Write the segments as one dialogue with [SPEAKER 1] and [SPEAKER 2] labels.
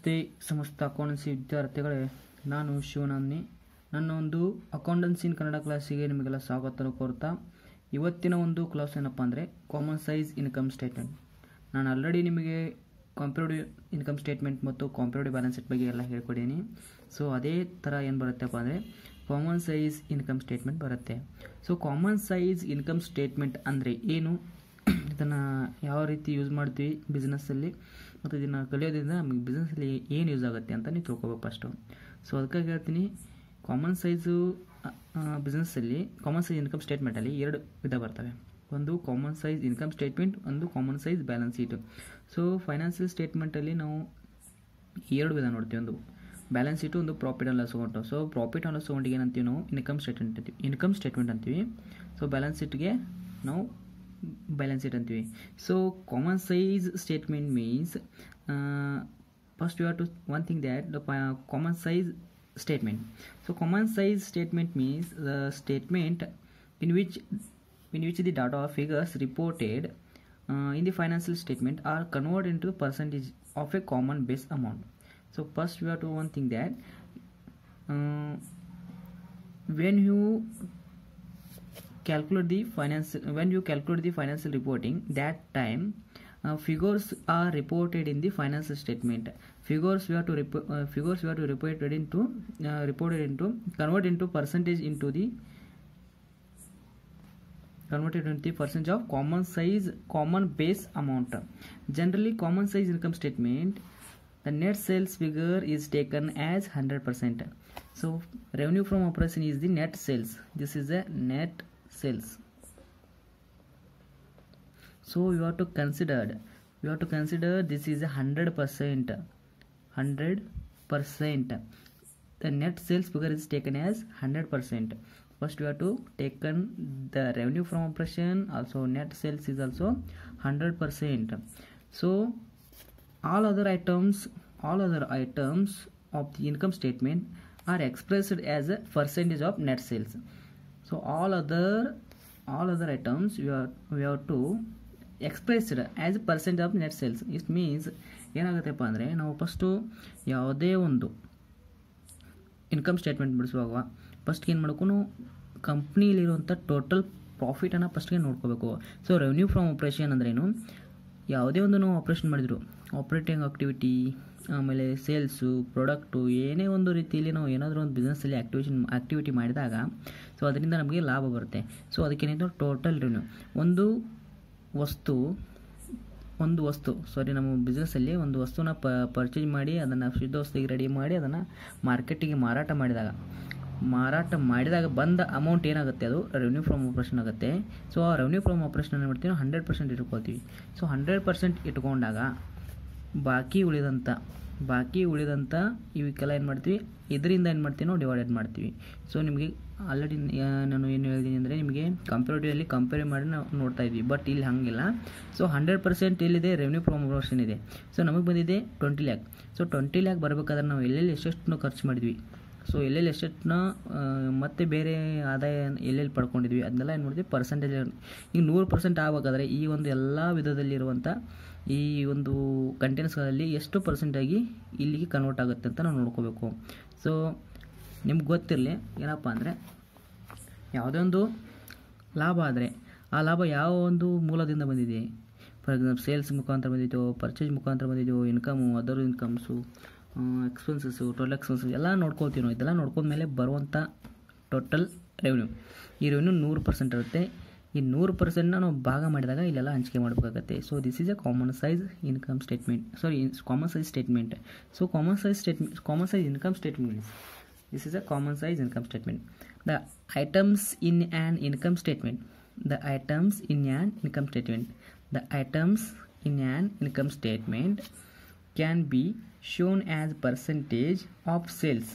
[SPEAKER 1] ನಮಸ್ತೆ ಸಮಸ್ತ ಅಕೌಂಟೆನ್ಸಿ ವಿದ್ಯಾರ್ಥಿಗಳೇ ನಾನು ಶಿವನಂದಿ ನನ್ನ ಒಂದು ಅಕೌಂಟೆನ್ಸಿ ಇನ್ ಕನ್ನಡ ಕ್ಲಾಸಿಗೆ ನಿಮಗೆಲ್ಲ ಸ್ವಾಗತ ಕೋರ್ತಾ ಇವತ್ತಿನ ಒಂದು ಕ್ಲಾಸ್ ಏನಪ್ಪ ಅಂದರೆ ಕಾಮನ್ ಸೈಜ್ ಇನ್ಕಮ್ ಸ್ಟೇಟ್ಮೆಂಟ್ ನಾನು ಆಲ್ರೆಡಿ ನಿಮಗೆ ಕಾಂಪಿಟೇಟಿವ್ ಇನ್ಕಮ್ ಸ್ಟೇಟ್ಮೆಂಟ್ ಮತ್ತು ಕಾಂಪಿಟೇಟಿವ್ ಬ್ಯಾಲೆನ್ಸ್ ಶೀಟ್ ಬಗ್ಗೆ ಎಲ್ಲ ಹೇಳ್ಕೊಡೀನಿ ಸೊ ಅದೇ ಥರ ಏನು ಬರುತ್ತಪ್ಪ ಅಂದರೆ ಕಾಮನ್ ಸೈಜ್ ಇನ್ಕಮ್ ಸ್ಟೇಟ್ಮೆಂಟ್ ಬರುತ್ತೆ so common size income statement ಅಂದರೆ ಏನು ಇದನ್ನು ಯಾವ ರೀತಿ ಯೂಸ್ ಮಾಡ್ತೀವಿ ಬಿಸ್ನೆಸ್ಸಲ್ಲಿ ಮತ್ತು ಇದನ್ನು ಕಲಿಯೋದ್ರಿಂದ ನಮಗೆ ಬಿಸ್ನೆಸ್ಸಲ್ಲಿ ಏನು ಯೂಸ್ ಆಗುತ್ತೆ ಅಂತ ನೀವು ತಿಳ್ಕೊಬೇಕು ಫಸ್ಟು ಸೊ ಅದಕ್ಕಾಗಿ ಹೇಳ್ತೀನಿ ಕಾಮನ್ ಸೈಜು ಬಿಸ್ನೆಸ್ಸಲ್ಲಿ ಕಾಮನ್ ಸೈಜ್ ಇನ್ಕಮ್ ಸ್ಟೇಟ್ಮೆಂಟಲ್ಲಿ ಎರಡು ವಿಧ ಬರ್ತವೆ ಒಂದು ಕಾಮನ್ ಸೈಜ್ ಇನ್ಕಮ್ ಸ್ಟೇಟ್ಮೆಂಟ್ ಒಂದು common size balance sheet so financial ಸ್ಟೇಟ್ಮೆಂಟಲ್ಲಿ ನಾವು ಎರಡು ವಿಧ ನೋಡ್ತೀವಿ ಒಂದು ಬ್ಯಾಲೆನ್ಸ್ ಶೀಟು ಒಂದು profit and loss account so profit and loss ಅಕೌಂಟಿಗೆ ಏನಂತೀವಿ ನಾವು ಇನ್ಕಮ್ ಸ್ಟೇಟ್ಮೆಂಟ್ ಅಂತೀವಿ ಇನ್ಕಮ್ ಸ್ಟೇಟ್ಮೆಂಟ್ ಅಂತೀವಿ ಸೊ ಬ್ಯಾಲೆನ್ಸ್ ಶೀಟ್ಗೆ ನಾವು ಬ್ಯಾಲೆನ್ಸ್ ಶೀಟ್ ಅಂತೀವಿ so common size statement means first you have to one thing that the common size statement. So common size statement means the statement in which in which the data or figures reported uh, in the financial statement are converted into percentage of a common base amount. So first we have to one thing that uh, when you calculate the financial when you calculate the financial reporting that time uh, figures are reported in the financial statement figures we have to rep- uh, figures we have to report it into uh, reported into convert into percentage into the converted into the percentage of common size common base amount generally common size income statement the net sales figure is taken as 100% so revenue from operation is the net sales this is the net sales so you have to consider you have to consider this is a hundred percent hundred percent the net sales figure is taken as hundred percent first you have to taken the revenue from operation also net sales is also hundred percent so all other items all other items of the income statement are expressed as a percentage of net sales so all other all other items you have we have to expressed as a percent of net sales it means ಏನಾಗುತ್ತೆಪ್ಪ ಅಂದರೆ ನಾವು first ಯಾವುದೇ ಒಂದು income statement ಬಿಡಿಸುವಾಗ first ಏನು ಮಾಡಬೇಕು ಕಂಪ್ನಿಲಿರುವಂಥ total ಪ್ರಾಫಿಟನ್ನು ಫಸ್ಟ್ಗೆ ನೋಡ್ಕೋಬೇಕು so revenue from operation ಅಂದ್ರೇನು ಯಾವುದೇ ಒಂದು ನಾವು ಆಪ್ರೇಷನ್ ಮಾಡಿದ್ರು ಆಪ್ರೇಟಿಂಗ್ ಆಕ್ಟಿವಿಟಿ ಆಮೇಲೆ ಸೇಲ್ಸು ಪ್ರಾಡಕ್ಟು ಏನೇ ಒಂದು ರೀತಿಯಲ್ಲಿ ನಾವು ಏನಾದರೂ ಒಂದು ಬಿಸ್ನೆಸ್ಸಲ್ಲಿ ಆ್ಯಕ್ಟಿವೇಷನ್ ಆ್ಯಕ್ಟಿವಿಟಿ ಮಾಡಿದಾಗ ಸೊ ಅದರಿಂದ ನಮಗೆ ಲಾಭ ಬರುತ್ತೆ ಸೊ ಅದಕ್ಕೇನಿದ್ರು ಟೋಟಲ್ ರೆವೆನ್ಯೂ ಒಂದು ವಸ್ತು ಒಂದು ವಸ್ತು ಸಾರಿ ನಮ್ಮ ಬಿಸ್ನೆಸ್ಸಲ್ಲಿ ಒಂದು ವಸ್ತುನ ಪ ಪರ್ಚೇಸ್ ಮಾಡಿ ಅದನ್ನು ಶುದ್ಧ ವಸ್ತುವಿಗೆ ರೆಡಿ ಮಾಡಿ ಅದನ್ನು ಮಾರ್ಕೆಟಿಗೆ ಮಾರಾಟ ಮಾಡಿದಾಗ ಮಾರಾಟ ಮಾಡಿದಾಗ ಬಂದ ಅಮೌಂಟ್ ಏನಾಗುತ್ತೆ ಅದು ರೆವೆನ್ಯೂ ಫ್ರಮ್ ಆಪ್ರೇಷನ್ ಆಗುತ್ತೆ ಸೊ ಆ ರೆವೆನ್ಯೂ ಫ್ರಮ್ ಆಪ್ರೇಷನ್ ಏನು ಮಾಡ್ತೀವಿ ಹಂಡ್ರೆಡ್ ಪರ್ಸೆಂಟ್ ಇಟ್ಕೊಳ್ತೀವಿ ಸೊ ಹಂಡ್ರೆಡ್ ಪರ್ಸೆಂಟ್ ಇಟ್ಕೊಂಡಾಗ ಬಾಕಿ ಉಳಿದಂಥ ಬಾಕಿ ಉಳಿದಂಥ ಇವಕ್ಕೆಲ್ಲ ಏನು ಮಾಡ್ತೀವಿ ಇದರಿಂದ ಏನು ಮಾಡ್ತೀವಿ ನಾವು ಡಿವೈಡೆಡ್ ಮಾಡ್ತೀವಿ ಸೊ ನಿಮಗೆ ಆಲ್ರೆಡಿ ನಾನು ಏನು ಹೇಳಿದ್ದೀನಿ ಅಂದರೆ ನಿಮಗೆ ಕಂಪೇರಿಟಿವಲ್ಲಿ ಕಂಪೇರ್ ಮಾಡಿ ನಾವು ನೋಡ್ತಾ ಇದ್ವಿ ಬಟ್ ಇಲ್ಲಿ ಹಾಗಿಲ್ಲ ಸೊ ಹಂಡ್ರೆಡ್ ಪರ್ಸೆಂಟ್ ಎಲ್ಲಿದೆ ರೆವೆನ್ಯೂ ಪ್ರಮೋಷನ್ ಇದೆ ಸೊ ನಮಗೆ ಬಂದಿದೆ twenty lakh so twenty lakh ಬರಬೇಕಾದ್ರೆ ನಾವು ಎಲ್ಲೆಲ್ಲಿ ಎಷ್ಟೆಷ್ಟು ಖರ್ಚು ಮಾಡಿದ್ವಿ ಸೊ ಎಲ್ಲೆಲ್ಲಿ ಎಷ್ಟೆಷ್ಟನ್ನ ಮತ್ತೆ ಬೇರೆ ಆದಾಯ ಎಲ್ಲೆಲ್ಲಿ ಪಡ್ಕೊಂಡಿದ್ವಿ ಅದನ್ನೆಲ್ಲ ಏನು ಮಾಡ್ತೀವಿ ಪರ್ಸೆಂಟೇಜ್ ಈಗ ನೂರು ಪರ್ಸೆಂಟ್ ಆಗಬೇಕಾದ್ರೆ ಈ ಒಂದು ಎಲ್ಲ ವಿಧದಲ್ಲಿರುವಂಥ ಈ ಒಂದು ಕಂಟೆಂಟ್ಸ್ಗಳಲ್ಲಿ ಎಷ್ಟು ಪರ್ಸೆಂಟಾಗಿ ಇಲ್ಲಿಗೆ ಕನ್ವರ್ಟ್ ಆಗುತ್ತೆ ಅಂತ ನಾವು ನೋಡ್ಕೋಬೇಕು ಸೊ ನಿಮ್ಗೆ ಗೊತ್ತಿರಲಿ ಏನಪ್ಪ ಅಂದರೆ ಯಾವುದೇ ಒಂದು ಲಾಭ ಆದರೆ ಆ ಲಾಭ ಯಾವ ಒಂದು ಮೂಲದಿಂದ ಬಂದಿದೆ ಫಾರ್ ಎಕ್ಸಾಂಪಲ್ ಸೇಲ್ಸ್ ಮುಖಾಂತರ ಬಂದಿದ್ದೋ ಪರ್ಚೇಸ್ ಮುಖಾಂತರ ಬಂದಿದ್ದೋ income other incomes expenses total expenses ಎಲ್ಲ ನೋಡ್ಕೋತೀವಿ ನಾವು ಇದೆಲ್ಲ ನೋಡ್ಕೊಂಡ್ಮೇಲೆ ಬರುವಂಥ ಟೋಟಲ್ ರೆವೆನ್ಯೂ ಈ ರೆವೆನ್ಯೂ ನೂರು ಪರ್ಸೆಂಟ್ ಇರುತ್ತೆ ಈ ನೂರು ಪರ್ಸೆಂಟ್ನ ನಾವು ಭಾಗ ಮಾಡಿದಾಗ ಇಲ್ಲೆಲ್ಲ ಹಂಚಿಕೆ ಮಾಡಬೇಕಾಗತ್ತೆ so this is a common size income statement sorry common size statement so common size statement common size income statement means this is a common size income statement the items in an income statement the items in an income statement the items in an income statement can be shown as percentage of sales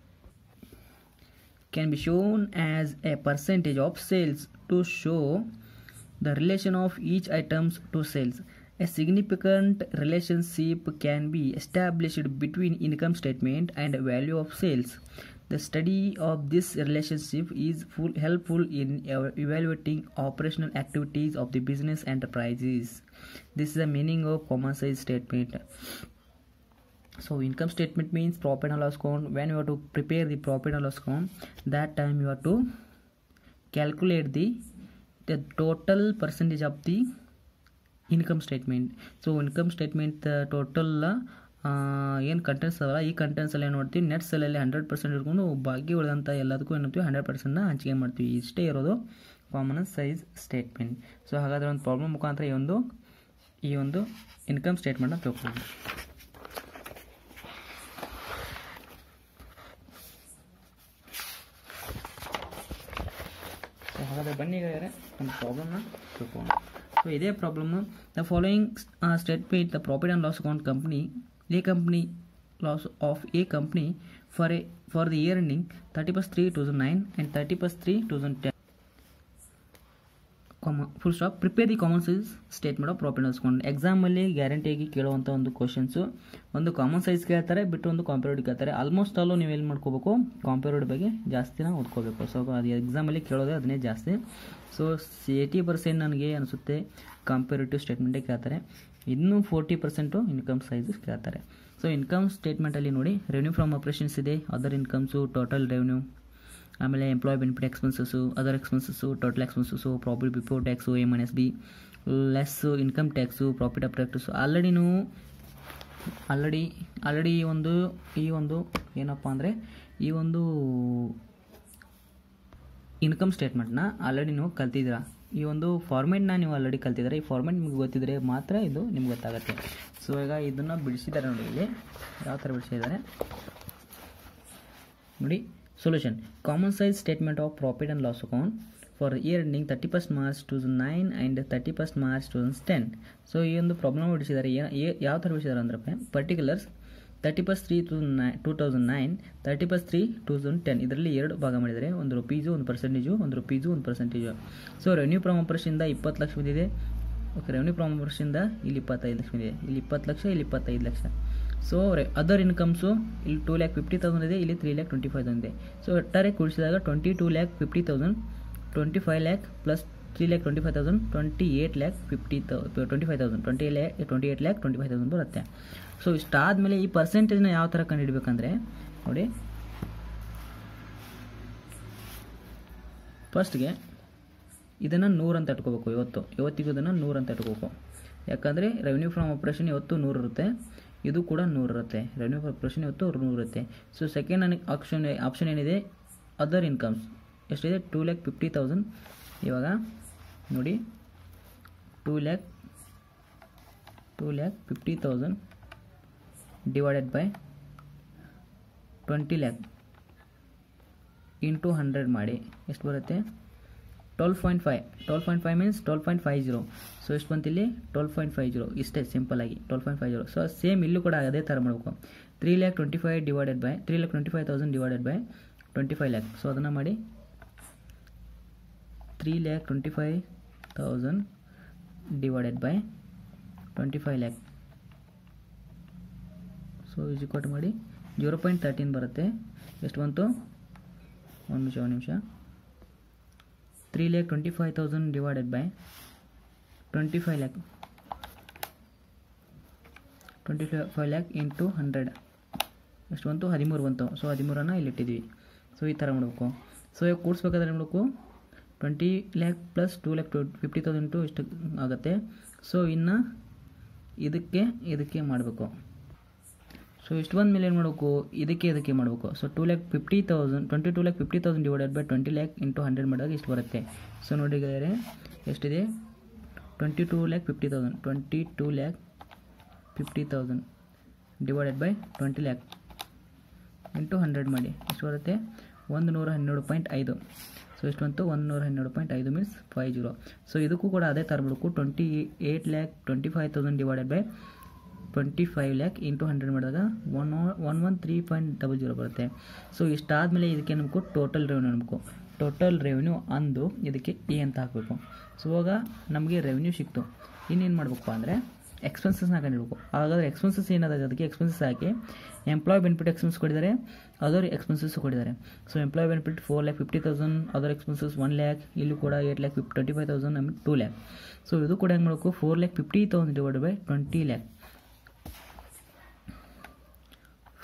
[SPEAKER 1] can be shown as a percentage of sales to show the relation of each items to sales a significant relationship can be established between income statement and value of sales. The study of this relationship is full, helpful in ev- evaluating operational activities of the business enterprises. This is the meaning of common size statement. so income statement means profit and loss account when you have to prepare the profit and loss account that time you have to calculate the the total percentage of the income statement so income statement total ಏನು contents ಅವಲ್ಲ ಈ ಕಂಟೆಂಟ್ಸಲ್ಲಿ ಏನು ಮಾಡ್ತೀವಿ net ಸೆಲ್ಲಲ್ಲಿ hundred percent ಇಟ್ಕೊಂಡು ಬಾಕಿ ಉಳಿದಂಥ ಎಲ್ಲದಕ್ಕೂ ಏನು ಮಾಡ್ತೀವಿ ಹಂಡ್ರೆಡ್ ಪರ್ಸೆಂಟ್ನ ಹಂಚಿಕೆ ಮಾಡ್ತೀವಿ ಇಷ್ಟೇ ಇರೋದು ಕಾಮನ್ ಸೈಜ್ ಸ್ಟೇಟ್ಮೆಂಟ್ ಸೊ ಹಾಗಾದರೆ ಒಂದು ಪ್ರಾಬ್ಲಮ್ ಮುಖಾಂತರ ಈ ಒಂದು ಈ ಒಂದು ಇನ್ಕಮ್ ಸ್ಟೇಟ್ಮೆಂಟ್ನ ತಿಳ್ಕೊಳ್ಳಿ ಸೊ ಹಾಗಾದರೆ ಬನ್ನಿ ಗೆಳೆಯರೆ ಒಂದು ಪ್ರಾಬ್ಲಮ್ನ ತಿಳ್ಕೊಳ್ಳೋಣ ಸೊ ಇದೇ problem the following statement the profit and loss account company a company loss of a company for a for the year ending thirty first three thousand nine and thirty first three thousand ten comma full stop prepare the common size statement of profit ಅನ್ಸ್ಕೊಂಡು ಎಕ್ಸಾಮಲ್ಲಿ ಗ್ಯಾರಂಟಿಯಾಗಿ ಕೇಳುವಂಥ ಒಂದು questions ಒಂದು common size ಕೇಳ್ತಾರೆ ಬಿಟ್ಟು ಒಂದು ಕಾಂಪೇರ್ಡ್ ಕೇಳ್ತಾರೆ ಆಲ್ಮೋಸ್ಟ್ ಆಲು ನೀವು ಎಲ್ಲಿ ಮಾಡ್ಕೋಬೇಕು ಕಾಂಪೇರ್ಡ್ ಬಗ್ಗೆ ಜಾಸ್ತಿನ ಓದ್ಕೋಬೇಕು ಸೊ ಅದು ಎಕ್ಸಾಮಲ್ಲಿ ಕೇಳೋದೇ ಅದನ್ನೇ ಜಾಸ್ತಿ ಸೊ ಏಯ್ಟಿ ಪರ್ಸೆಂಟ್ ನನಗೆ ಅನಿಸುತ್ತೆ ಕಾಂಪೇರಿಟಿವ್ ಸ್ಟೇಟ್ಮೆಂಟೇ ಕೇಳ್ತಾರೆ ಇನ್ನೂ ಫೋರ್ಟಿ ಪರ್ಸೆಂಟು ಇನ್ಕಮ್ ಸೈಜ್ ಕೇಳ್ತಾರೆ ಸೊ ಇನ್ಕಮ್ ಸ್ಟೇಟ್ಮೆಂಟಲ್ಲಿ ನೋಡಿ ರೆವೆನ್ಯೂ ಫ್ರಮ್ ಆಪ್ರೇಷನ್ಸ್ ಇದೆ ಅದರ್ ಇನ್ಕಮ್ಸು ಟೋಟಲ್ ರೆವೆನ್ಯೂ ಆಮೇಲೆ employee benefit expenses other expenses total expenses profit before tax M N S B less income tax profit of tax already ನೀವು already already ಈ ಒಂದು ಈ ಒಂದು ಏನಪ್ಪ ಅಂದರೆ ಈ ಒಂದು ಇನ್ಕಮ್ ಸ್ಟೇಟ್ಮೆಂಟ್ನ ಆಲ್ರೆಡಿ ನೀವು ಕಲ್ತಿದ್ದೀರಾ ಈ ಒಂದು ಫಾರ್ಮೆಟ್ನ ನೀವು ಆಲ್ರೆಡಿ ಕಲ್ತಿದ್ದಾರೆ ಈ ಫಾರ್ಮೆಟ್ ನಿಮ್ಗೆ ಗೊತ್ತಿದ್ರೆ ಮಾತ್ರ ಇದು ನಿಮ್ಗೆ ಗೊತ್ತಾಗುತ್ತೆ ಸೊ ಈಗ ಇದನ್ನು ಬಿಡಿಸಿದ್ದಾರೆ ನೋಡಿ ಇಲ್ಲಿ ಯಾವ ಥರ ಬಿಡಿಸಿದ್ದಾರೆ ನೋಡಿ solution common size statement of profit and loss account for year ending thirty first March two thousand nine and thirty first March two thousand ten so ಈ ಒಂದು ಪ್ರಾಬ್ಲಮ್ ಬಿಡಿಸಿದ್ದಾರೆ ಯಾವ ಥರ ಬಿಡಿಸಿದ್ದಾರೆ ಅಂದ್ರೆ particulars thirty first three two nine two thousand nine thirty first three two thousand ten ಇದರಲ್ಲಿ ಎರಡು ಭಾಗ ಮಾಡಿದರೆ ಒಂದು ರುಪೀಸು ಒಂದು ಪರ್ಸೆಂಟೇಜು ಒಂದು ರುಪೀಸು ಒಂದು ಪರ್ಸೆಂಟೇಜು ಸೊ ರೆವೆನ್ಯೂ ಫ್ರಮ್ ಆಪರೇಷನಿಂದ ಇಪ್ಪತ್ತು ಲಕ್ಷ ಬಿದ್ದಿದೆ ಓಕೆ ರೆವೆನ್ಯೂ ಫ್ರಮ್ ಆಪರೇಷನಿಂದ ಇಲ್ಲಿ ಇಪ್ಪತ್ತೈದು ಲಕ್ಷ ಇದೆ ಇಲ್ಲಿ ಇಪ್ಪತ್ತು ಲಕ್ಷ ಇಲ್ಲಿ ಇಪ್ಪತ್ತೈದು ಲಕ್ಷ ಸೊ ಅದರ್ ಇನ್ಕಮ್ಸು ಇಲ್ಲಿ ಟೂ ಲ್ಯಾಕ್ ಫಿಫ್ಟಿ ತೌಸಂಡ್ ಇದೆ ಇಲ್ಲಿ three lakh twenty five thousand ಇದೆ ಸೊ ಒಟ್ಟಾರೆ ಕೂಡಿಸಿದಾಗ twenty two lakh fifty thousand twenty five lakh plus three lakh twenty five thousand twenty eight lakh fifty ತೌ twenty five thousand twenty lakh twenty eight lakh twenty five thousand ಬರುತ್ತೆ so ಇಷ್ಟಾದಮೇಲೆ ಈ ಪರ್ಸೆಂಟೇಜ್ನ ಯಾವ ಥರ ಕಂಡುಹಿಡಬೇಕಂದ್ರೆ ನೋಡಿ ಫಸ್ಟ್ಗೆ ಇದನ್ನು ನೂರು ಅಂತ ಇಟ್ಕೋಬೇಕು ಇವತ್ತು ಇವತ್ತಿಗೂ ಇದನ್ನು ನೂರು ಅಂತ ಇಟ್ಕೋಬೇಕು ಯಾಕಂದರೆ ರೆವೆನ್ಯೂ ಫ್ರಮ್ ಆಪ್ರೇಷನ್ ಇವತ್ತು ನೂರು ಇರುತ್ತೆ ಇದು ಕೂಡ ನೂರು ಇರುತ್ತೆ ರೆವೆನ್ಯೂ ಫ್ರಮ್ ಆಪ್ರೇಷನ್ ಇವತ್ತು ನೂರು ಇರುತ್ತೆ ಸೊ ಸೆಕೆಂಡ್ ನನಗೆ ಆಪ್ಷನ್ ಆಪ್ಷನ್ ಏನಿದೆ ಅದರ್ ಇನ್ಕಮ್ಸ್ ಎಷ್ಟಿದೆ ಟೂ ಲ್ಯಾಕ್ ಫಿಫ್ಟಿ ತೌಸಂಡ್ ಇವಾಗ ನೋಡಿ two lakh two lakh fifty thousand divided by twenty lakh into hundred ಮಾಡಿ ಎಷ್ಟು ಬರುತ್ತೆ twelve point five twelve point five means twelve point five zero so ಎಷ್ಟು ಬಂತು ಇಲ್ಲಿ ಟ್ವೆಲ್ ಪಾಯಿಂಟ್ ಫೈವ್ ಜೀರೋ ಇಷ್ಟೇ ಸಿಂಪಲಾಗಿ twelve point five zero so same ಇಲ್ಲೂ ಕೂಡ ಅದೇ ಥರ ಮಾಡಬೇಕು three lakh twenty five divided by three lakh twenty five thousand divided by twenty five lakh so ಅದನ್ನು ಮಾಡಿ three lakh twenty five thousand divided by twenty five lakh so is equate ಮಾಡಿ zero point thirteen ಬರುತ್ತೆ ಎಷ್ಟು ಬಂತು ಒಂದು ನಿಮಿಷ ಒಂದು ನಿಮಿಷ three lakh twenty five thousand divided by twenty five lakh twenty five lakh into hundred ಎಷ್ಟು ಬಂತು ಹದಿಮೂರು ಬಂತು ಸೊ ಹದಿಮೂರನ್ನು ಇಲ್ಲಿ ಇಟ್ಟಿದ್ವಿ ಸೊ ಈ ಥರ ಮಾಡಬೇಕು ಸೊ ಈಗ ಕೂಡಿಸ್ಬೇಕಾದ್ರೆ ಮಾಡಬೇಕು twenty lakh plus two lakh to fifty thousand to ಇಷ್ಟು ಆಗುತ್ತೆ ಸೊ ಇನ್ನು ಇದಕ್ಕೆ ಇದಕ್ಕೆ ಮಾಡಬೇಕು ಸೊ ಇಷ್ಟು ಬಂದ ಮೇಲೆ ಏನು ಮಾಡಬೇಕು ಇದಕ್ಕೆ ಇದಕ್ಕೆ ಮಾಡಬೇಕು so two lakh fifty thousand twenty two lakh fifty thousand divided by twenty lakh into hundred ಮಾಡಿದಾಗ ಇಷ್ಟು ಬರುತ್ತೆ ಸೊ ನೋಡಿ ಗೆಳೆಯರೆ ಎಷ್ಟಿದೆ twenty two lakh fifty thousand twenty two lakh fifty thousand divided by twenty lakh into hundred ಮಾಡಿ ಎಷ್ಟು ಬರುತ್ತೆ ಒಂದು ನೂರ ಹನ್ನೆರಡು ಪಾಯಿಂಟ್ ಐದು ಸೊ ಎಷ್ಟು ಬಂತು ಒಂದು ನೂರ ಹನ್ನೆರಡು ಪಾಯಿಂಟ್ ಐದು ಮೀನ್ಸ್ ಫೈವ್ ಜೀರೋ ಸೊ ಇದಕ್ಕೂ ಕೂಡ ಅದೇ ಥರ ಬಿಡಬೇಕು twenty eight lakh twenty five thousand divided by twenty five lakh into hundred ಮಾಡಿದಾಗ one one one three point double zero ಬರುತ್ತೆ ಸೊ ಇಷ್ಟಾದಮೇಲೆ ಇದಕ್ಕೆ ನಮಗೂ ಟೋಟಲ್ ರೆವೆನ್ಯೂ ಅನ್ಬೇಕು ಟೋಟಲ್ ರೆವೆನ್ಯೂ ಅಂದು ಇದಕ್ಕೆ ಎ ಅಂತ ಹಾಕಬೇಕು ಸೊ ಇವಾಗ ನಮಗೆ ರೆವೆನ್ಯೂ ಸಿಕ್ತು ಇನ್ನೇನು ಮಾಡಬೇಕು ಅಂದರೆ ಎಕ್ಸ್ಪೆನ್ಸಸ್ನ ಕಂಡಿಡ್ಬೇಕು ಹಾಗಾದರೆ ಎಕ್ಸ್ಪೆನ್ಸಸ್ ಏನಾದ ಅದಕ್ಕೆ ಎಕ್ಸ್ಪೆನ್ಸಸ್ ಹಾಕಿ ಎಂಪ್ಲಾಯ್ ಬೆನಿಫಿಟ್ ಎಕ್ಸ್ಪೆನ್ಸ್ ಕೊಟ್ಟಿದ್ದಾರೆ ಅದರ್ ಎಕ್ಸ್ಪೆನ್ಸಸ್ ಕೊಟ್ಟಿದ್ದಾರೆ so employee benefit four lakh fifty thousand other expenses one lakh ಇಲ್ಲೂ ಕೂಡ eight lakh fifty twenty five thousand ಆಮೇಲೆ ಟೂ ಲ್ಯಾಕ್ ಸೊ ಇದು ಕೂಡ ಹೆಂಗೆ ಮಾಡಬೇಕು four lakh fifty thousand divide by twenty lakh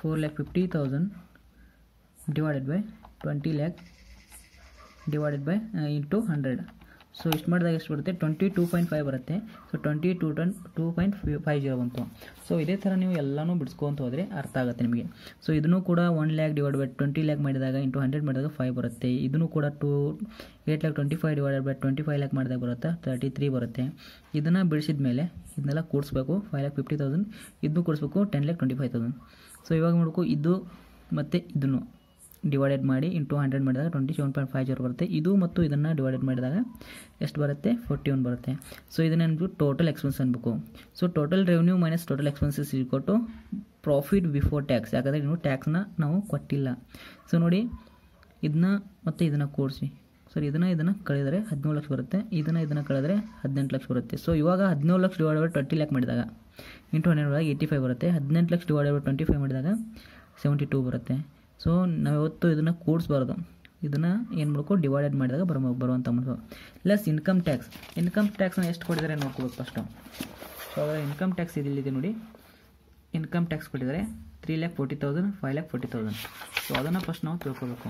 [SPEAKER 1] four lakh fifty thousand divided by twenty lakh divided by into hundred so ಇಷ್ಟು ಮಾಡಿದಾಗ ಎಷ್ಟು ಬರುತ್ತೆ ಟ್ವೆಂಟಿ ಟೂ ಪಾಯಿಂಟ್ ಫೈವ್ ಬರುತ್ತೆ so twenty two ton two point five zero ಬಂತು ಸೊ ಇದೇ ಥರ ನೀವು ಎಲ್ಲನೂ ಬಿಡಿಸ್ಕೊಂತ ಹೋದರೆ ಅರ್ಥ ಆಗುತ್ತೆ ನಿಮಗೆ ಸೊ ಇದನ್ನು ಕೂಡ one lakh divide by twenty lakh ಮಾಡಿದಾಗ ಇಂಟು ಹಂಡ್ರೆಡ್ ಮಾಡಿದಾಗ ಫೈವ್ ಬರುತ್ತೆ ಇದನ್ನು ಕೂಡ two eight lakh twenty five divided by twenty five lakh ಮಾಡಿದಾಗ ಬರುತ್ತೆ ತರ್ಟಿ ತ್ರೀ ಬರುತ್ತೆ ಇದನ್ನು ಬಿಡಿಸಿದ ಮೇಲೆ ಇದನ್ನೆಲ್ಲ ಕೂಡಿಸ್ಬೇಕು ಫೈವ್ ಲ್ಯಾಕ್ ಫಿಫ್ಟಿ ತೌಸಂಡ್ ಇದನ್ನು ಕೂಡಿಸ್ಬೇಕು ten lakh twenty five thousand so ಇವಾಗ ಮಾಡಬೇಕು ಇದು ಮತ್ತು ಇದನ್ನು ಡಿವೈಡೆಡ್ ಮಾಡಿ ಇಂಟು ಹಂಡ್ರೆಡ್ ಮಾಡಿದಾಗ twenty seven point five zero ಬರುತ್ತೆ ಇದು ಮತ್ತು ಇದನ್ನು ಡಿವೈಡೆಡ್ ಮಾಡಿದಾಗ ಎಷ್ಟು ಬರುತ್ತೆ ಫೋರ್ಟಿ ಒನ್ ಬರುತ್ತೆ ಸೊ ಇದನ್ನು ಅನ್ಬಿಟ್ಟು ಟೋಟಲ್ ಎಕ್ಸ್ಪೆನ್ಸ್ ಅನ್ಬೇಕು so total revenue minus total expenses ಕೊಟ್ಟು ಪ್ರಾಫಿಟ್ ಬಿಫೋರ್ ಟ್ಯಾಕ್ಸ್ ಯಾಕಂದರೆ ಇನ್ನು ಟ್ಯಾಕ್ಸ್ನ ನಾವು ಕೊಟ್ಟಿಲ್ಲ ಸೊ ನೋಡಿ ಇದನ್ನ ಮತ್ತು ಇದನ್ನು ಕೂಡಿಸಿ ಸರ್ ಇದನ್ನು ಇದನ್ನು ಕಳೆದರೆ ಹದಿನೇಳು ಲಕ್ಷ ಬರುತ್ತೆ ಇದನ್ನು ಇದನ್ನು ಕಳೆದರೆ ಹದಿನೆಂಟು ಲಕ್ಷ ಬರುತ್ತೆ ಸೊ ಇವಾಗ ಹದಿನೇಳು ಲಕ್ಷ ಡಿವೈಡ್ ಬೈ ಟ್ವೆಂಟಿ ಲ್ಯಾಕ್ ಮಾಡಿದಾಗ ಇಂಟು ಹಂಡ್ರೆಡ್ ಒಳಗೆ ಏಯ್ಟಿ ಫೈವ್ ಬರುತ್ತೆ ಹದಿನೆಂಟು ಲಕ್ಷ ಡಿವೈಡ್ ಬೈ ಟ್ವೆಂಟಿ ಫೈವ್ ಮಾಡಿದಾಗ ಸೆವೆಂಟಿ ಟೂ ಬರುತ್ತೆ ಸೊ ನಾವು ಯಾವತ್ತು ಇದನ್ನು ಕೂಡಿಸ್ಬಾರ್ದು ಇದನ್ನು ಏನು ಮಾಡಬೇಕು ಡಿವೈಡೆಡ್ ಮಾಡಿದಾಗ ಬರೋ ಬರುವಂಥ amount plus income tax income ಟ್ಯಾಕ್ಸ್ನ ಎಷ್ಟು ಕೊಟ್ಟಿದ್ದಾರೆ ನೋಡ್ಕೋಬೇಕು ಫಸ್ಟು ಸೊ ಅದರ ಇನ್ಕಮ್ ಟ್ಯಾಕ್ಸ್ ಇದಿಲ್ಲಿದೆ ನೋಡಿ ಇನ್ಕಮ್ ಟ್ಯಾಕ್ಸ್ ಕೊಟ್ಟಿದ್ದಾರೆ three lakh forty thousand five lakh forty thousand so ಅದನ್ನು ಫಸ್ಟ್ ನಾವು ತಿಳ್ಕೊಬೇಕು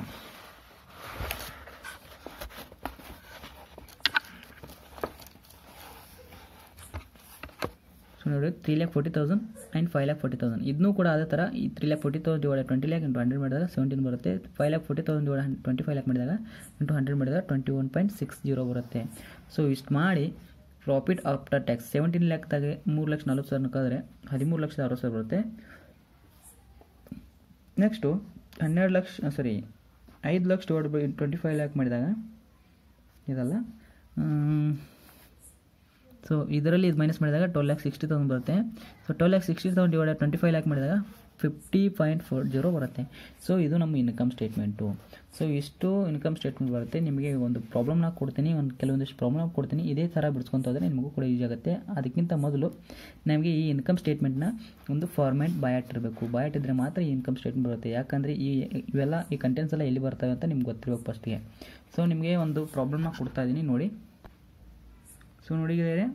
[SPEAKER 1] ಸೊ ನೋಡಿ three lakh forty thousand and five lakh forty thousand ಇದನ್ನೂ ಕೂಡ ಅದೇ ಥರ ಈ three lakh forty thousand divide twenty lakh into hundred ಮಾಡಿದಾಗ ಸೆವೆಂಟೀನ್ ಬರುತ್ತೆ five lakh forty thousand divide twenty five lakh ಮಾಡಿದಾಗ ಇಂಟು ಹಂಡ್ರೆಡ್ ಮಾಡಿದಾಗ twenty one point six zero ಬರುತ್ತೆ ಸೊ ಇಷ್ಟು ಮಾಡಿ ಪ್ರಾಫಿಟ್ ಆಫ್ಟರ್ ಟ್ಯಾಕ್ಸ್ ಸೆವೆಂಟೀನ್ ಲ್ಯಾಕ್ದಾಗೆ ಮೂರು ಲಕ್ಷ ನಲ್ವತ್ತು ಸಾವಿರ ಕಳೆದ್ರೆ ಹದಿಮೂರು ಲಕ್ಷದ ಅರವತ್ತು ಸಾವಿರ ಬರುತ್ತೆ ನೆಕ್ಸ್ಟು ಹನ್ನೆರಡು ಲಕ್ಷ ಸಾರಿ ಐದು ಲಕ್ಷ divide by twenty five lakh ಮಾಡಿದಾಗ ಇದಲ್ಲ ಸೊ ಇದರಲ್ಲಿ ಇದು ಮೈನಸ್ ಮಾಡಿದಾಗ ಟ್ವೆಲ್ ಲ್ಯಾಕ್ ಸಿಕ್ಸ್ಟಿ ತೌಸಂಡ್ ಬರುತ್ತೆ so twelve lakh sixty thousand divide twenty five lakh ಮಾಡಿದಾಗ ಫಿಫ್ಟಿ ಪಾಯಿಂಟ್ ಫೋರ್ ಜೀರೋ ಬರುತ್ತೆ ಸೊ ಇದು ನಮ್ಮ ಇನ್ಕಮ್ ಸ್ಟೇಟ್ಮೆಂಟು ಸೊ ಇಷ್ಟು ಇನ್ಕಮ್ ಸ್ಟೇಟ್ಮೆಂಟ್ ಬರುತ್ತೆ ನಿಮಗೆ ಒಂದು ಪ್ರಾಬ್ಲಮ್ನ ಕೊಡ್ತೀನಿ ಒಂದು ಕೆಲವೊಂದಿಷ್ಟು ಪ್ರಾಬ್ಲಮ್ ಕೊಡ್ತೀನಿ ಇದೇ ಥರ ಬಿಡಿಸ್ಕೊಂತ ಹೋದರೆ ನಿಮಗೂ ಕೂಡ ಈಸಿ ಆಗುತ್ತೆ ಅದಕ್ಕಿಂತ ಮೊದಲು ನಮಗೆ ಈ ಇನ್ಕಮ್ ಸ್ಟೇಟ್ಮೆಂಟ್ನ ಒಂದು ಫಾರ್ಮ್ಯಾಟ್ ಬಯಾಟ್ ಇರಬೇಕು ಬಯಾಟ್ ಇದ್ದರೆ ಮಾತ್ರ ಈ ಇನ್ಕಮ್ ಸ್ಟೇಟ್ಮೆಂಟ್ ಬರುತ್ತೆ ಯಾಕಂದರೆ ಈ ಇವೆಲ್ಲ ಈ ಕಂಟೆಂಟ್ಸ್ ಎಲ್ಲ ಎಲ್ಲಿ ಬರ್ತವೆ ಅಂತ ನಿಮ್ಗೆ ಗೊತ್ತಿರಬೇಕು ಫಸ್ಟಿಗೆ ಸೊ ನಿಮಗೆ ಒಂದು ಪ್ರಾಬ್ಲಮ್ನ ಕೊಡ್ತಾ ಇದ್ದೀನಿ ನೋಡಿ ಸೊ ನೋಡಿದರೆ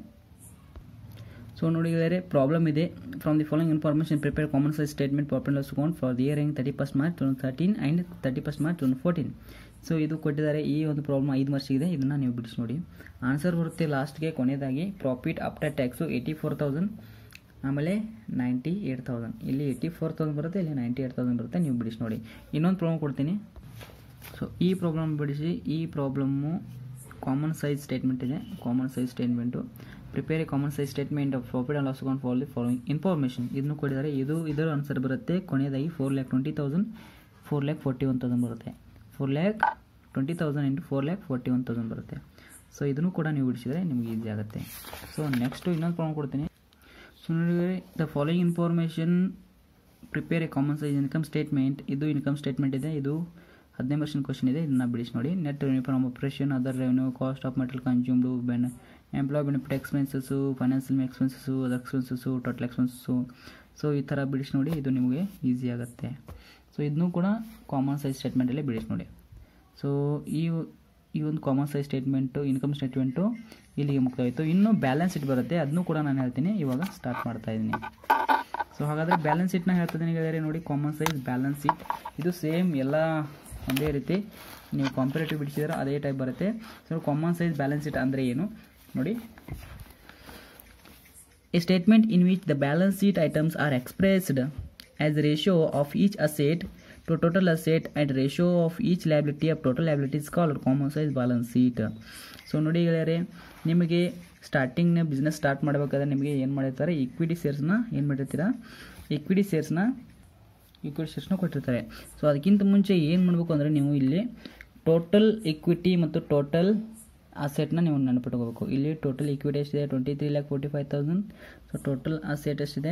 [SPEAKER 1] ಸೊ ನೋಡಿದರೆ ಪ್ರಾಬ್ಲಮ್ ಇದೆ from the following information prepare common size statement profit loss account for the year thirty first March two thirteen and thirty first March two fourteen so ಇದು ಕೊಟ್ಟಿದ್ದಾರೆ ಈ ಒಂದು ಪ್ರಾಬ್ಲಮ್ ಐದು ವರ್ಷಿಗಿದೆ ಇದನ್ನು ನೀವು ಬಿಡಿಸಿ ನೋಡಿ ಆನ್ಸರ್ ಬರುತ್ತೆ ಲಾಸ್ಟ್ಗೆ ಕೊನೆಯದಾಗಿ profit after tax eighty four thousand ಆಮೇಲೆ ನೈಂಟಿ ಏಯ್ಟ್ ತೌಸಂಡ್ ಇಲ್ಲಿ ಏಯ್ಟಿ ಫೋರ್ ತೌಸಂಡ್ ಬರುತ್ತೆ ಇಲ್ಲಿ ನೈಂಟಿ ಏಯ್ಟ್ ತೌಸಂಡ್ ಬರುತ್ತೆ ನೀವು ಬಿಡಿಸಿ ನೋಡಿ ಇನ್ನೊಂದು ಪ್ರಾಬ್ಲಮ್ ಕೊಡ್ತೀನಿ ಸೊ ಈ ಪ್ರಾಬ್ಲಮ್ ಬಿಡಿಸಿ ಈ ಪ್ರಾಬ್ಲಮ್ಮು ಕಾಮನ್ ಸೈಜ್ ಸ್ಟೇಟ್ಮೆಂಟ್ ಇದೆ common size statement prepare a common size statement of profit and loss account for the following information ಇದನ್ನು ಕೊಟ್ಟಿದ್ದಾರೆ ಇದು ಇದರ ಆನ್ಸರ್ ಬರುತ್ತೆ ಕೊನೆಯದಾಗಿ four lakh twenty thousand four lakh forty one thousand ಬರುತ್ತೆ four lakh twenty thousand into four lakh forty one thousand ಬರುತ್ತೆ so ಇದನ್ನು ಕೂಡ ನೀವು ಬಿಡಿಸಿದರೆ ನಿಮಗೆ ಈಸಿ ಆಗುತ್ತೆ ಸೊ ನೆಕ್ಸ್ಟು ಇನ್ನೊಂದು ಪ್ರಾಬ್ಲಮ್ ಕೊಡ್ತೀನಿ ಸೊ ನೋಡಿದರೆ the following information prepare a common size income statement ಇದು ಇನ್ಕಮ್ ಸ್ಟೇಟ್ಮೆಂಟ್ ಇದೆ ಇದು ಹದಿನೈದು ಪರ್ಸೆಂಟ್ ಕ್ವಶನ್ ಇದೆ ಇದನ್ನ ಬಿಡಿಸಿ ನೋಡಿ net revenue from operation other revenue cost of material consumed ಬೆನ್ employee benefit expenses financial expenses other expenses total expenses so ಈ ಥರ ಬಿಡಿಸಿ ನೋಡಿ ಇದು ನಿಮಗೆ ಈಸಿ ಆಗುತ್ತೆ ಸೊ ಇದನ್ನೂ ಕೂಡ ಕಾಮನ್ ಸೈಜ್ ಸ್ಟೇಟ್ಮೆಂಟಲ್ಲೇ ಬಿಡಿಸಿ ನೋಡಿ ಸೊ ಈ ಈ ಒಂದು common size statement income statement ಇಲ್ಲಿಗೆ ಮುಕ್ತಾಯಿತು ಇನ್ನು ಬ್ಯಾಲೆನ್ಸ್ ಶೀಟ್ ಬರುತ್ತೆ ಅದನ್ನು ಕೂಡ ನಾನು ಹೇಳ್ತೀನಿ ಇವಾಗ ಸ್ಟಾರ್ಟ್ ಮಾಡ್ತಾ ಇದ್ದೀನಿ ಸೊ ಹಾಗಾದರೆ ಬ್ಯಾಲೆನ್ಸ್ ಶೀಟ್ನ ಹೇಳ್ತಿದ್ದೀನಿ ಹೇಳಿದರೆ ನೋಡಿ ಕಾಮನ್ ಸೈಜ್ ಬ್ಯಾಲೆನ್ಸ್ ಶೀಟ್ ಇದು ಸೇಮ್ ಎಲ್ಲ ಒಂದೇ ರೀತಿ ನೀವು ಕಾಂಪರೇಟಿವ್ ಬಿಡಿಸಿದ್ರೆ ಅದೇ ಟೈಪ್ ಬರುತ್ತೆ so common size balance sheet ಅಂದರೆ ಏನು ನೋಡಿ A statement in which the balance sheet items are expressed as the ratio of each asset to total asset and ratio of each liability of total liability is called common size balance sheet. So ನೋಡಿ ಗೆಳೆಯರೆ ನಿಮಗೆ ಸ್ಟಾರ್ಟಿಂಗ್ನ business start ಮಾಡಬೇಕಾದ್ರೆ ನಿಮಗೆ ಏನು ಮಾಡಿರ್ತಾರೆ equity ಶೇರ್ಸ್ನ ಏನು ಮಾಡಿರ್ತೀರಾ equity ಶೇರ್ಸ್ನ equity ಶೇರ್ಸ್ನ ಕೊಟ್ಟಿರ್ತಾರೆ so ಅದಕ್ಕಿಂತ ಮುಂಚೆ ಏನು ಮಾಡಬೇಕು ಅಂದರೆ ನೀವು ಇಲ್ಲಿ ಟೋಟಲ್ ಇಕ್ವಿಟಿ ಮತ್ತು ಟೋಟಲ್ ಅಸೆಟ್ನ ನೀವು ನೆನಪಿಟ್ಕೋಬೇಕು ಇಲ್ಲಿ ಟೋಟಲ್ ಇಕ್ವಿಟಿ ಎಷ್ಟಿದೆ twenty three lakh forty five thousand so total asset ಎಷ್ಟಿದೆ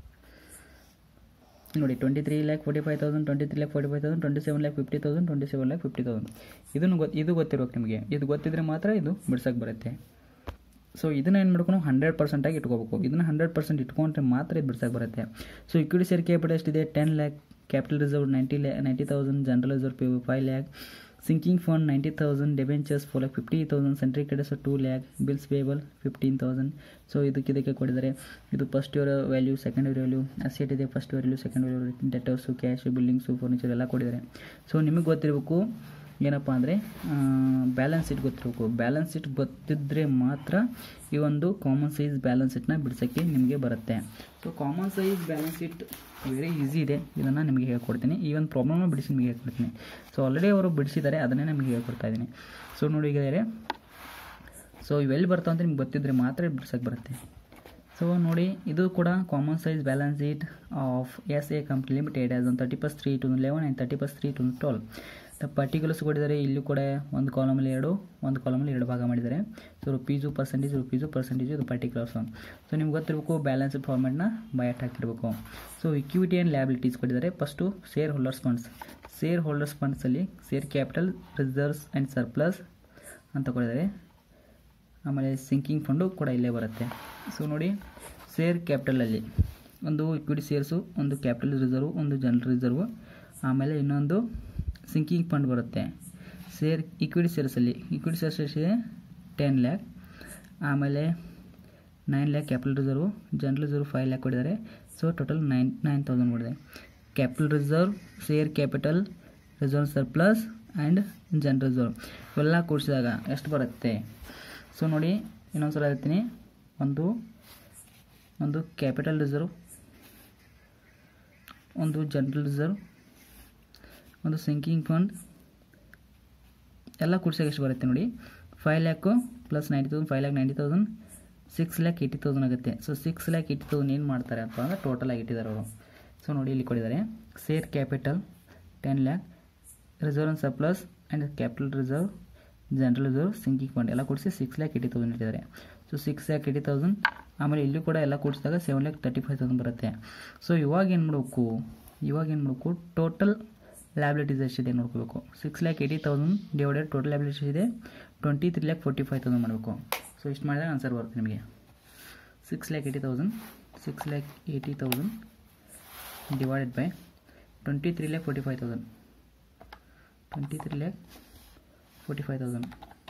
[SPEAKER 1] ನೋಡಿ twenty three lakh forty five thousand twenty three lakh forty five thousand twenty seven lakh fifty thousand twenty seven lakh fifty thousand ಇದನ್ನು ಗೊತ್ತು ಇದು ಗೊತ್ತಿರ್ಬೇಕು ನಿಮಗೆ ಇದು ಗೊತ್ತಿದ್ರೆ ಮಾತ್ರ ಇದು ಬಿಡ್ಸಕ್ಕೆ ಬರುತ್ತೆ ಸೊ ಇದನ್ನ ಏನು ಮಾಡ್ಕೊಂಡು ಹಂಡ್ರೆಡ್ ಪರ್ಸೆಂಟಾಗಿ ಇಟ್ಕೋಬೇಕು ಇದನ್ನ ಹಂಡ್ರೆಡ್ ಪರ್ಸೆಂಟ್ ಇಟ್ಕೊಂಡ್ರೆ ಮಾತ್ರ ಇದು ಬಿಡ್ಸಕ್ಕೆ ಬರುತ್ತೆ ಸೊ ಇಕ್ವಿಟಿ ಶೇರ್ ಕ್ಯಾಪಿಟಲ್ ಎಷ್ಟಿದೆ ten lakh capital reserve ninety lakh ninety thousand general reserve five lakh sinking fund ninety thousand debentures four lakh fifty thousand sundry creditors two lakh bills payable fifteen thousand so ಇದಕ್ಕೆ ಇದಕ್ಕೆ ಕೊಟ್ಟಿದ್ದಾರೆ ಇದು first year value second year value asset ಇದೆ first value second value debtors cash buildings furniture ಎಲ್ಲ ಕೊಟ್ಟಿದ್ದಾರೆ ಸೊ ನಿಮಗೆ ಗೊತ್ತಿರಬೇಕು ಏನಪ್ಪ ಅಂದರೆ ಬ್ಯಾಲೆನ್ಸ್ ಶೀಟ್ ಗೊತ್ತಿರಬೇಕು ಬ್ಯಾಲೆನ್ಸ್ ಶೀಟ್ ಗೊತ್ತಿದ್ದರೆ ಮಾತ್ರ ಈ ಒಂದು ಕಾಮನ್ ಸೈಜ್ ಬ್ಯಾಲೆನ್ಸ್ ಶೀಟ್ನ ಬಿಡಿಸೋಕ್ಕೆ ನಿಮಗೆ ಬರುತ್ತೆ so common size balance sheet very easy ಇದೆ ಇದನ್ನು ನಿಮಗೆ ಹೇಳ್ಕೊಡ್ತೀನಿ ಈ ಒಂದು ಪ್ರಾಬ್ಲಮ್ನ ಬಿಡಿಸಿ ನಿಮಗೆ ಹೇಳ್ಕೊಡ್ತೀನಿ ಸೊ ಆಲ್ರೆಡಿ ಅವರು ಬಿಡಿಸಿದ್ದಾರೆ ಅದನ್ನೇ ನಿಮಗೆ ಹೇಳ್ಕೊಡ್ತಾ ಇದ್ದೀನಿ ಸೊ ನೋಡಿ ಈಗ ಸೊ ಇವೆಲ್ಲಿ ಬರ್ತಾವೆ ಅಂತ ನಿಮ್ಗೆ ಗೊತ್ತಿದ್ದರೆ ಮಾತ್ರ ಬಿಡ್ಸೋಕ್ಕೆ ಬರುತ್ತೆ ಸೊ ನೋಡಿ ಇದು ಕೂಡ common size balance sheet of S A company limited as ಒಂದು thirty first three two eleven and thirty first three two twelve the particulars ಕೊಟ್ಟಿದ್ದಾರೆ ಇಲ್ಲೂ ಕೂಡ ಒಂದು ಕಾಲಮಲ್ಲಿ ಎರಡು ಒಂದು ಕಾಲಮಲ್ಲಿ ಎರಡು ಭಾಗ ಮಾಡಿದ್ದಾರೆ so rupees percentage rupees percentage ಇದು ಪರ್ಟಿಕ್ಯುಲರ್ಸ್ ಸೊ ನಿಮ್ಗೆ ಗೊತ್ತಿರಬೇಕು ಬ್ಯಾಲೆನ್ಸ್ ಫಾರ್ಮೆಟ್ನ ಬಯಟ್ ಹಾಕಿರಬೇಕು ಸೊ ಇಕ್ವಿಟಿ ಆ್ಯಂಡ್ ಲ್ಯಾಬಿಲಿಟೀಸ್ ಕೊಟ್ಟಿದ್ದಾರೆ first shareholders funds shareholders ಫಂಡ್ಸಲ್ಲಿ share capital reserves and surplus ಅಂತ ಕೊಟ್ಟಿದ್ದಾರೆ ಆಮೇಲೆ ಸಿಂಕಿಂಗ್ ಫಂಡು ಕೂಡ ಇಲ್ಲೇ ಬರುತ್ತೆ ಸೊ ನೋಡಿ ಶೇರ್ ಕ್ಯಾಪಿಟಲಲ್ಲಿ ಒಂದು ಇಕ್ವಿಟಿ ಶೇರ್ಸು ಒಂದು ಕ್ಯಾಪಿಟಲ್ ರಿಸರ್ವ್ ಒಂದು ಜನರಲ್ ರಿಸರ್ವ್ ಆಮೇಲೆ ಇನ್ನೊಂದು ಸಿಂಕಿಂಗ್ ಫಂಡ್ ಬರುತ್ತೆ ಶೇರ್ ಇಕ್ವಿಟಿ ಶೇರ್ಸಲ್ಲಿ ಇಕ್ವಿಟಿ ಶೇರ್ಸ್ ಎಷ್ಟಿದೆ ಟೆನ್ ಲ್ಯಾಕ್ ಆಮೇಲೆ nine lakh capital reserve general reserve five lakh ಕೊಟ್ಟಿದ್ದಾರೆ so total nine nine thousand ಕೊಡಿದೆ capital reserve share capital reserve surplus and general reserve ಇವೆಲ್ಲ ಕೂಡಿಸಿದಾಗ ಎಷ್ಟು ಬರುತ್ತೆ ಸೊ ನೋಡಿ ಇನ್ನೊಂದು ಸಲ ಹೇಳ್ತೀನಿ ಒಂದು ಒಂದು ಕ್ಯಾಪಿಟಲ್ ರಿಸರ್ವ್ ಒಂದು ಜನರಲ್ ರಿಸರ್ವ್ ಒಂದು ಸಿಂಕಿಂಗ್ ಫಂಡ್ ಎಲ್ಲ ಕೂಡ್ಸಾಗ ಎಷ್ಟು ಬರುತ್ತೆ ನೋಡಿ five lakh plus ninety thousand five lakh ninety thousand six lakh eighty thousand ಆಗುತ್ತೆ so six lakh eighty thousand ಏನು ಮಾಡ್ತಾರೆ ಅಂತ ಅಂದರೆ ಟೋಟಲ್ ಆಗಿ ಇಟ್ಟಿದ್ದಾರೆ ಅವರು ಸೊ ನೋಡಿ ಇಲ್ಲಿ ಕೊಟ್ಟಿದ್ದಾರೆ share capital ten lakh reserve and surplus and capital reserve general reserve sinking fund ಎಲ್ಲ ಕೂಡಿಸಿ ಸಿಕ್ಸ್ ಲ್ಯಾಕ್ ಏಯ್ಟಿ ತೌಸಂಡ್ ಇಟ್ಟಿದ್ದಾರೆ so six lakh eighty thousand ಆಮೇಲೆ ಇಲ್ಲೂ ಕೂಡ ಎಲ್ಲ ಕೂಡಿಸಿದಾಗ seven lakh thirty five thousand ಬರುತ್ತೆ ಸೊ ಇವಾಗ ಏನು ಮಾಡಬೇಕು ಇವಾಗ ಏನು ಮಾಡಬೇಕು ಟೋಟಲ್ ಲ್ಯಾಬಿಲಿಟೀಸ್ ಎಷ್ಟಿದೆ ನೋಡ್ಕೋಬೇಕು six lakh eighty thousand divided total liabilities ಇದೆ twenty three lakh forty five thousand ಮಾಡಬೇಕು ಸೊ ಇಷ್ಟು ಮಾಡಿದಾಗ ಆನ್ಸರ್ ಬರುತ್ತೆ ನಿಮಗೆ six lakh eighty thousand six lakh eighty thousand divided by twenty three lakh forty five thousand twenty three lakh forty five thousand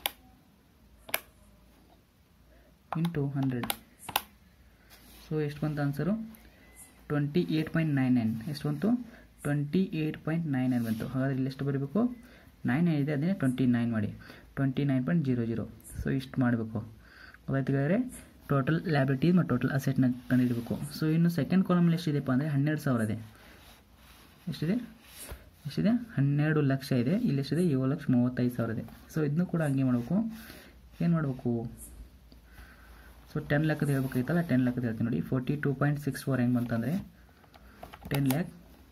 [SPEAKER 1] into hundred so ಎಷ್ಟು ಬಂತು answer twenty eight point nine nine ಎಷ್ಟು ಬಂತು twenty eight point nine nine ಬಂತು ಹಾಗಾದರೆ ಇಲ್ಲಿ ಎಷ್ಟು ಬರಬೇಕು nine ಏನಿದೆ ಅದನ್ನೇ ಟ್ವೆಂಟಿ ನೈನ್ ಮಾಡಿ twenty nine point zero zero so ಇಷ್ಟು ಮಾಡಬೇಕು ಅದಾಯ್ತು ಟೋಟಲ್ ಲ್ಯಾಬಿಲಿಟಿ ಮತ್ತು ಟೋಟಲ್ ಅಸೆಟ್ನ ಕಂಡುಹಿಡಬೇಕು ಸೊ ಇನ್ನು ಸೆಕೆಂಡ್ ಕಾಲಮಲ್ಲಿ ಎಷ್ಟಿದೆಪ್ಪ ಅಂದರೆ ಹನ್ನೆರಡು ಸಾವಿರ ಇದೆ ಎಷ್ಟಿದೆ ಎಷ್ಟಿದೆ ಹನ್ನೆರಡು ಲಕ್ಷ ಇದೆ ಇಲ್ಲಿ ಎಷ್ಟಿದೆ ಏಳು ಲಕ್ಷ ಮೂವತ್ತೈದು ಸಾವಿರ ಇದೆ ಸೊ ಇದನ್ನು ಕೂಡ ಹಂಗೆ ಮಾಡಬೇಕು ಏನು ಮಾಡಬೇಕು ಸೊ ಟೆನ್ ಲ್ಯಾಕದ ಹೇಳ್ಬೇಕಾಗಿತ್ತಲ್ಲ ಟೆನ್ ಲ್ಯಾಕದ ಹೇಳ್ತೀನಿ ನೋಡಿ forty two point six four ಹೆಂಗೆ ಬಂತಂದರೆ ten lakh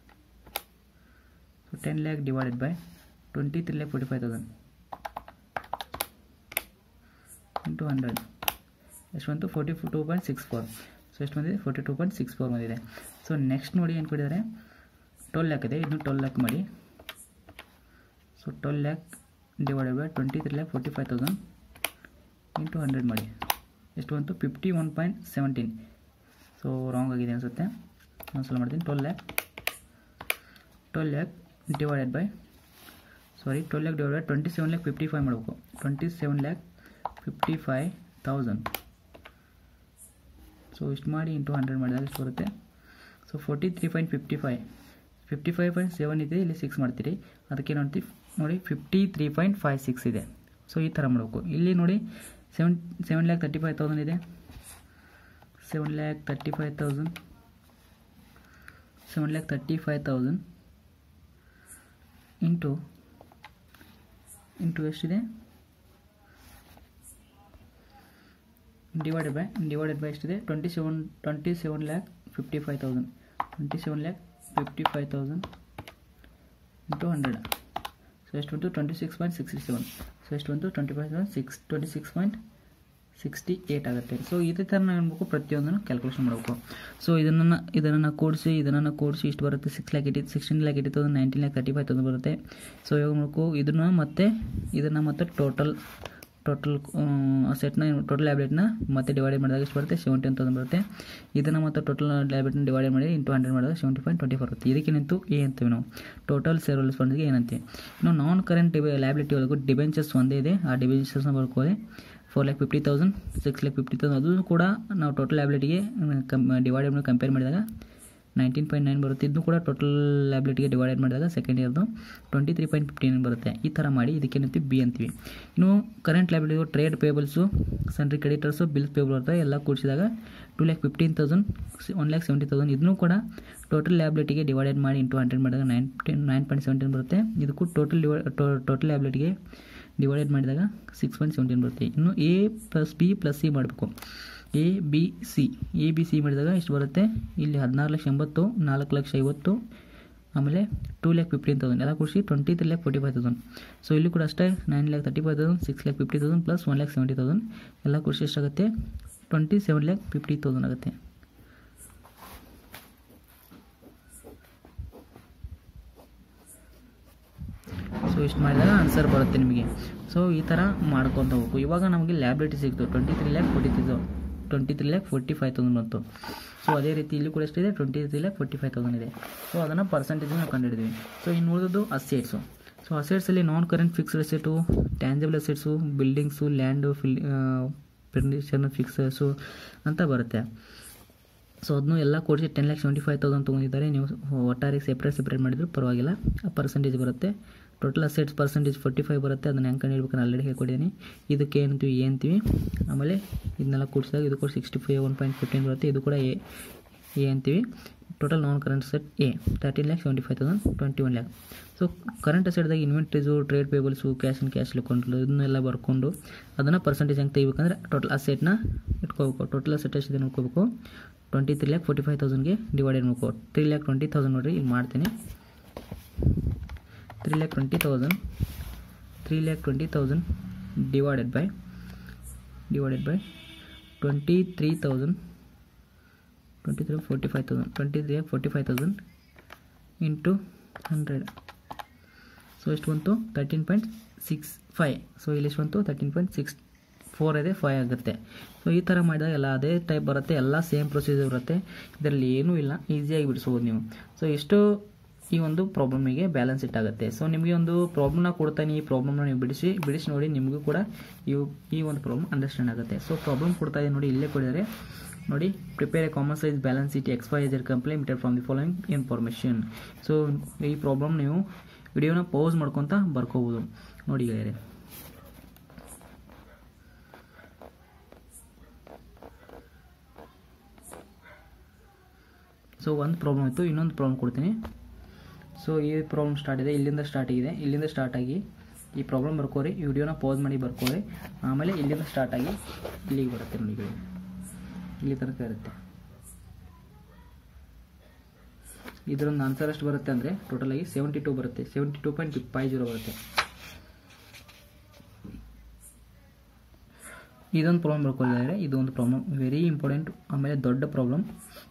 [SPEAKER 1] so ten lakh divided by twenty three lakh forty five thousand into hundred ಎಷ್ಟು ಬಂತು forty two point six four so ಎಷ್ಟು ಬಂದಿದೆ forty two point six four ಬಂದಿದೆ ಸೊ ನೆಕ್ಸ್ಟ್ ನೋಡಿ ಏನು ಕೊಟ್ಟಿದ್ದಾರೆ ಟ್ವೆಲ್ ಲ್ಯಾಕ್ ಇದೆ ಇದನ್ನು ಟ್ವೆಲ್ ಲ್ಯಾಕ್ ಮಾಡಿ so twelve lakh divided by twenty three lakh forty five thousand into hundred ಮಾಡಿ ಎಷ್ಟು ಬಂತು fifty one point seventeen so wrong ಆಗಿದೆ ಅನಿಸುತ್ತೆ ಒಂದ್ಸಲ ಮಾಡ್ತೀನಿ twelve lakh twelve lakh divided by sorry twelve lakh divide by twenty seven lakh fifty five ಮಾಡಬೇಕು twenty seven lakh fifty five thousand so ಇಷ್ಟು ಮಾಡಿ ಇಂಟು ಹಂಡ್ರೆಡ್ ಮಾಡಿದಾಗ ಎಷ್ಟು ಬರುತ್ತೆ so forty three point fifty five fifty five point seven ಇದೆ ಇಲ್ಲಿ ಸಿಕ್ಸ್ ಮಾಡ್ತೀರಿ ಅದಕ್ಕೆ ನೋಡ್ತೀವಿ ನೋಡಿ fifty three point five six ಇದೆ ಸೊ ಈ ಥರ ಮಾಡಬೇಕು ಇಲ್ಲಿ ನೋಡಿ seven seven lakh thirty five thousand ಇದೆ seven lakh thirty five thousand seven lakh thirty five thousand into into ಎಷ್ಟಿದೆ ಡಿವೈಡೆಡ್ ಬೈ ಡಿವೈಡೆಡ್ ಬೈ ಎಷ್ಟಿದೆ twenty seven twenty seven lakh fifty five thousand twenty seven lakh fifty five thousand into hundred so ಎಷ್ಟು ಬಂತು twenty six point sixty seven so ಎಷ್ಟು ಬಂತು twenty five seven six twenty six point sixty eight ಆಗುತ್ತೆ so ಇದೇ ಥರ ನಾವು ಏನ್ಬೇಕು ಪ್ರತಿಯೊಂದನ್ನು calculation ಮಾಡಬೇಕು ಸೊ ಇದನ್ನು ಇದನ್ನು ಕೂಡಿಸಿ ಇದನ್ನು ಕೂಡಿಸಿ ಇಷ್ಟು ಬರುತ್ತೆ six lakh eighty sixteen lakh eighty thousand nineteen lakh thirty five thousand ಬರುತ್ತೆ ಸೊ ಇವಾಗ ಮಾಡಬೇಕು ಇದನ್ನು ಮತ್ತು ಇದನ್ನು ಮತ್ತು ಟೋಟಲ್ ಟೋಟಲ್ ಸೆಟ್ನ ಟೋಟಲ್ ಲ್ಯಾಬ್ಲೆಟ್ನ ಮತ್ತೆ ಡಿವೈಡ್ ಮಾಡಿದಾಗ ಎಷ್ಟು ಬರುತ್ತೆ ಸೆವೆಂಟಿ ಅಂತ ಬರುತ್ತೆ ಇದನ್ನು ಮತ್ತು ಟೋಟಲ್ ಲ್ಯಾಬ್ಲೆಟ್ನ ಡಿವೈಡ್ ಮಾಡಿ ಇಂಟು ಹಂಡ್ರೆಡ್ ಮಾಡಿದಾಗ ಸೆವೆಂಟಿ ಪಾಯಿಂಟ್ ಟ್ವೆಂಟಿ ಫೋರ್ ಬರುತ್ತೆ ಇದಕ್ಕೇನಿತ್ತು ಎ ಅಂತೀವಿ ನಾವು ಟೋಟಲ್ ಸೇರೋಲ್ಸ್ ಫಂಡ್ಗೆ ಏನಂತೀವಿ ಇನ್ನು ನಾನ್ ಕರೆಂಟ್ ಲ್ಯಾಬಿಲಿಟಿ ಒಳಗೂ ಡಿಬೆಂಚರ್ಸ್ ಒಂದೇ ಇದೆ ಆ ಡಿಬೆಂಚರ್ಸ್ನ ಬರ್ಕೋದೆ four lakh fifty thousand six lakh fifty thousand ಅದು ಕೂಡ ನಾವು ಟೋಟಲ್ ಲ್ಯಾಬಿಲಿಟಿಗೆ ಕಮ್ ಡಿವೈಡೆಡ್ ಮಾಡಿ ಕಂಪೇರ್ ಮಾಡಿದಾಗ ನೈನ್ಟೀನ್ ಪಾಯಿಂಟ್ ನೈನ್ ಬರುತ್ತೆ ಇದನ್ನು ಕೂಡ ಟೋಟಲ್ ಲ್ಯಾಬಿಲಿಟಿಗೆ ಡಿವೈಡೆಡ್ ಮಾಡಿದಾಗ ಸೆಕೆಂಡ್ ಇಯರ್ದು ಟ್ವೆಂಟಿ ತ್ರೀ ಪಾಯಿಂಟ್ ಫಿಫ್ಟೀನ್ ಬರುತ್ತೆ ಈ ಥರ ಮಾಡಿ ಇದಕ್ಕೇನಂತೀವಿ ಬಿ ಅಂತೀವಿ ಇನ್ನು current liability trade payables sundry creditors bills payable ಬರುತ್ತೆ ಎಲ್ಲ ಕೂಡಿಸಿದಾಗ two lakh fifteen thousand one lakh seventy thousand ಇದನ್ನು ಕೂಡ ಟೋಟಲ್ ಲ್ಯಾಬಿಲಿಟಿಗೆ ಡಿವೈಡೆಡ್ ಮಾಡಿ ಇಂಟು ಹಂಡ್ರೆಡ್ ಮಾಡಿದಾಗ ನೈನ್ ನೈನ್ ಪಾಯಿಂಟ್ ಸೆವೆಂಟೀನ್ ಬರುತ್ತೆ ಇದಕ್ಕೂ ಟೋಟಲ್ ಡಿವೈ ಟೋಟಲ್ ಲ್ಯಾಬಿಲಿಟಿಗೆ ಡಿವೈಡೆಡ್ ಮಾಡಿದಾಗ ಸಿಕ್ಸ್ ಪಾಯಿಂಟ್ ಸೆವೆಂಟೀನ್ ಬರುತ್ತೆ ಇನ್ನು A plus B plus C ಮಾಡಬೇಕು A B C A B C ಮಾಡಿದಾಗ ಎಷ್ಟು ಬರುತ್ತೆ ಇಲ್ಲಿ ಹದಿನಾರು ಲಕ್ಷ ಎಂಬತ್ತು ನಾಲ್ಕು ಲಕ್ಷ ಐವತ್ತು ಆಮೇಲೆ ಟೂ ಲ್ಯಾಕ್ ಫಿಫ್ಟೀನ್ ತೌಸಂಡ್ ಎಲ್ಲ ಖುಷಿ twenty three lakh forty five thousand so ಇಲ್ಲಿ ಕೂಡ ಅಷ್ಟೇ nine lakh thirty five thousand six lakh fifty thousand plus one lakh seventy thousand ಎಲ್ಲ ಖುಷಿ ಎಷ್ಟಾಗುತ್ತೆ twenty seven lakh fifty thousand ಆಗುತ್ತೆ ಸೊ ಇಷ್ಟು ಮಾಡಿದಾಗ ಆನ್ಸರ್ ಬರುತ್ತೆ ನಿಮಗೆ ಸೊ ಈ ಥರ ಮಾಡ್ಕೊತ ಹೋಗ್ಬೇಕು ಇವಾಗ ನಮಗೆ ಲ್ಯಾಬಿಲಿಟಿ ಸಿಕ್ತು twenty three lakh forty three twenty three lakh forty five thousand ಬಂತು ಸೊ ಅದೇ ರೀತಿ ಇಲ್ಲಿ ಕೂಡ ಎಷ್ಟಿದೆ twenty three lakh forty five thousand ಇದೆ ಸೊ ಅದನ್ನು ಪರ್ಸೆಂಟೇಜ್ ನಾವು ಕಂಡುಹಿಡಿದ್ವಿ ಸೊ ಇನ್ನು ಉಳಿದದ್ದು ಅಸೆಟ್ಸು ಸೊ ಅಸೆಟ್ಸಲ್ಲಿ non current fixed asset tangible assets buildings land ಫಿಲ್ ಫರ್ನಿಚರ್ನ ಫಿಕ್ಸರ್ಸು ಅಂತ ಬರುತ್ತೆ ಸೊ ಅದನ್ನು ಎಲ್ಲ ಕೊಡಿಸಿ ten lakh seventy five thousand ತೊಗೊಂಡಿದ್ದಾರೆ ನೀವು ಒಟ್ಟಾರೆ ಸೆಪ್ರೇಟ್ ಸೆಪ್ರೇಟ್ ಮಾಡಿದ್ರು ಪರವಾಗಿಲ್ಲ ಆ ಪರ್ಸೆಂಟೇಜ್ ಬರುತ್ತೆ total assets percentage forty five ಬರುತ್ತೆ ಅದನ್ನು ಹೆಂಗೆ ಕಂಡುಹಿಡ್ಬೇಕು ಆಲ್ರೆಡಿ ಹೇಳ್ಕೊಟ್ಟಿದ್ದೀನಿ ಇದಕ್ಕೆ ಏನಂತೀವಿ ಎ ಅಂತೀವಿ ಆಮೇಲೆ ಇದನ್ನೆಲ್ಲ ಕೂಡಿಸಿದಾಗ ಇದು ಕೂಡ sixty five one point fifteen ಬರುತ್ತೆ ಇದು ಕೂಡ ಎ ಎ ಅಂತೀವಿ total non current asset A thirteen lakh seventy five thousand twenty one lakh so current ಅಸೆಟ್ದಾಗ inventories trade payables cash and cash account ಇದನ್ನೆಲ್ಲ ಬರ್ಕೊಂಡು ಅದನ್ನು ಪರ್ಸೆಂಟೇಜ್ ಹೆಂಗೆ ತೆಗಿಬೇಕಂದ್ರೆ ಟೋಟಲ್ ಅಸೆಟ್ನ ಇಟ್ಕೋಬೇಕು ಟೋಟಲ್ ಅಸೆಟ್ ಎಷ್ಟಿದೆ ನೋಡ್ಕೋಬೇಕು twenty three lakh forty five ತೌಸಂಡ್ಗೆ ಡಿವೈಡೆಡ್ ಮಾಡ್ಕೋ ತ್ರೀ ಲ್ಯಾಕ್ ಟ್ವೆಂಟಿ ತೌಸಂಡ್ ನೋಡಿರಿ ಇಲ್ಲಿ ಮಾಡ್ತೀನಿ three lakh twenty thousand three lakh twenty thousand divided by divided by twenty three thousand twenty three forty five thousand twenty three forty five thousand into hundred so ಎಷ್ಟು ಬಂತು thirteen point six five so ಇಲ್ಲಿ ಎಷ್ಟು ಬಂತು thirteen point six four ಇದೆ five ಆಗುತ್ತೆ so ಈ ಥರ ಮಾಡಿದಾಗ ಎಲ್ಲ ಅದೇ ಟೈಪ್ ಬರುತ್ತೆ ಎಲ್ಲ ಸೇಮ್ ಪ್ರೊಸೀಜರ್ ಬರುತ್ತೆ ಇದರಲ್ಲಿ ಏನೂ ಇಲ್ಲ ಈಸಿಯಾಗಿ ಬಿಡಿಸ್ಬೋದು ನೀವು ಸೊ ಎಷ್ಟು ಈ ಒಂದು ಪ್ರಾಬ್ಲಮಿಗೆ ಬ್ಯಾಲೆನ್ಸ್ ಇಟ್ ಆಗುತ್ತೆ ಸೊ ನಿಮಗೆ ಒಂದು ಪ್ರಾಬ್ಲಮ್ನ ಕೊಡ್ತಾನೆ ಈ ಪ್ರಾಬ್ಲಮ್ನ ನೀವು ಬಿಡಿಸಿ ಬಿಡಿಸಿ ನೋಡಿ ನಿಮಗೂ ಕೂಡ ಇವು ಈ ಒಂದು ಪ್ರಾಬ್ಲಮ್ ಅಂಡರ್ಸ್ಟ್ಯಾಂಡ್ ಆಗುತ್ತೆ ಸೊ ಪ್ರಾಬ್ಲಮ್ ಕೊಡ್ತಾ ಇದೆ ನೋಡಿ ಇಲ್ಲೇ ಕೊಡಿದರೆ ನೋಡಿ prepare a common size balance sheet X Y is complemented from the following information so ಈ ಪ್ರಾಬ್ಲಮ್ ನೀವು ವಿಡಿಯೋನ ಪೌಸ್ ಮಾಡ್ಕೊತ ಬರ್ಕೋಬೋದು ನೋಡಿ ಗೆಳೆಯರೆ ಸೊ ಒಂದು ಪ್ರಾಬ್ಲಮ್ ಇತ್ತು ಇನ್ನೊಂದು ಪ್ರಾಬ್ಲಮ್ ಕೊಡ್ತೀನಿ ಸೊ ಈ ಪ್ರಾಬ್ಲಮ್ ಸ್ಟಾರ್ಟ್ ಇದೆ ಇಲ್ಲಿಂದ ಸ್ಟಾರ್ಟ್ ಆಗಿದೆ ಇಲ್ಲಿಂದ ಸ್ಟಾರ್ಟ್ ಆಗಿ ಈ ಪ್ರಾಬ್ಲಮ್ ಬರ್ಕೋರಿ ಈ ವಿಡಿಯೋನ ಪೌಸ್ ಮಾಡಿ ಬರ್ಕೋರಿ ಆಮೇಲೆ ಇಲ್ಲಿಂದ ಸ್ಟಾರ್ಟ್ ಆಗಿ ಇಲ್ಲಿಗೆ ಬರುತ್ತೆ ನೋಡಿ ಗೆಳೆಯರೆ. ಇಲ್ಲಿ ತನಕ ಇರುತ್ತೆ ಇದರೊಂದು ಆನ್ಸರ್ ಎಷ್ಟು ಬರುತ್ತೆ ಅಂದರೆ ಟೋಟಲ್ ಆಗಿ ಸೆವೆಂಟಿ ಟೂ ಬರುತ್ತೆ seventy two point five zero ಬರುತ್ತೆ ಇದೊಂದು ಪ್ರಾಬ್ಲಮ್ ಬರ್ಕೊಳ್ಳಿದ್ದಾರೆ ಇದು ಒಂದು ಪ್ರಾಬ್ಲಮ್ ವೆರಿ ಇಂಪಾರ್ಟೆಂಟ್ ಆಮೇಲೆ ದೊಡ್ಡ ಪ್ರಾಬ್ಲಮ್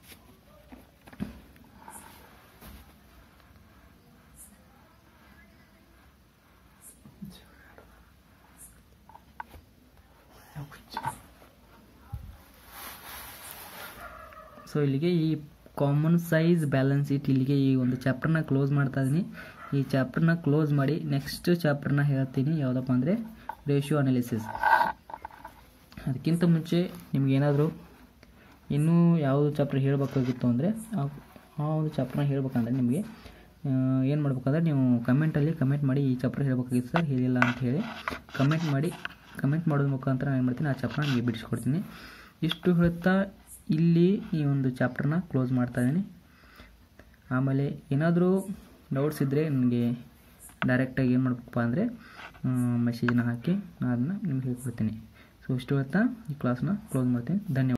[SPEAKER 1] ಸೊ ಇಲ್ಲಿಗೆ ಈ ಕಾಮನ್ ಸೈಜ್ ಬ್ಯಾಲೆನ್ಸ್ ಇಟ್ ಇಲ್ಲಿಗೆ ಈ ಒಂದು ಚಾಪ್ಟರ್ನ ಕ್ಲೋಸ್ ಮಾಡ್ತಾ ಇದ್ದೀನಿ ಈ ಚಾಪ್ಟರ್ನ ಕ್ಲೋಸ್ ಮಾಡಿ ನೆಕ್ಸ್ಟ್ ಚಾಪ್ಟರ್ನ ಹೇಳ್ತೀನಿ ಯಾವುದಪ್ಪ ಅಂದರೆ ರೇಷಿಯೋ ಅನಾಲಿಸಿಸ್ ಅದಕ್ಕಿಂತ ಮುಂಚೆ ನಿಮಗೇನಾದರೂ ಇನ್ನೂ ಯಾವುದು ಚಾಪ್ಟರ್ ಹೇಳಬೇಕಾಗಿತ್ತು ಅಂದರೆ ಆ ಒಂದು ಚಾಪ್ಟರ್ನ ಹೇಳ್ಬೇಕಂದ್ರೆ ನಿಮಗೆ ಏನು ಮಾಡ್ಬೇಕಂದ್ರೆ ನೀವು ಕಮೆಂಟಲ್ಲಿ ಕಮೆಂಟ್ ಮಾಡಿ ಈ ಚಾಪ್ಟರ್ ಹೇಳ್ಬೇಕಾಗಿತ್ತು ಸರ್ ಹೇಳಿಲ್ಲ ಅಂತ ಹೇಳಿ ಕಮೆಂಟ್ ಮಾಡಿ ಕಮೆಂಟ್ ಮಾಡೋದ್ರ ಮುಖಾಂತರ ನಾನು ಏನು ಮಾಡ್ತೀನಿ ಆ ಚಾಪ್ಟರ್ನ ನಿಮಗೆ ಬಿಡಿಸ್ಕೊಡ್ತೀನಿ ಇಷ್ಟು ಹೇಳ್ತಾ ಇಲ್ಲಿ ಈ ಒಂದು ಚಾಪ್ಟರ್ನ ಕ್ಲೋಸ್ ಮಾಡ್ತಾ ಇದ್ದೀನಿ ಆಮೇಲೆ ಏನಾದರೂ ಡೌಟ್ಸ್ ಇದ್ದರೆ ನನಗೆ ಡೈರೆಕ್ಟಾಗಿ ಏನು ಮಾಡಬೇಕಪ್ಪ ಅಂದರೆ ಮೆಸೇಜನ್ನ ಹಾಕಿ ನಾನು ಅದನ್ನು ನಿಮ್ಗೆ ಹೇಳ್ಕೊಡ್ತೀನಿ ಸೊ ಇಷ್ಟು ಹೇಳ್ತಾ ಈ ಕ್ಲಾಸ್ನ ಕ್ಲೋಸ್ ಮಾಡ್ತೀನಿ ಧನ್ಯವಾದ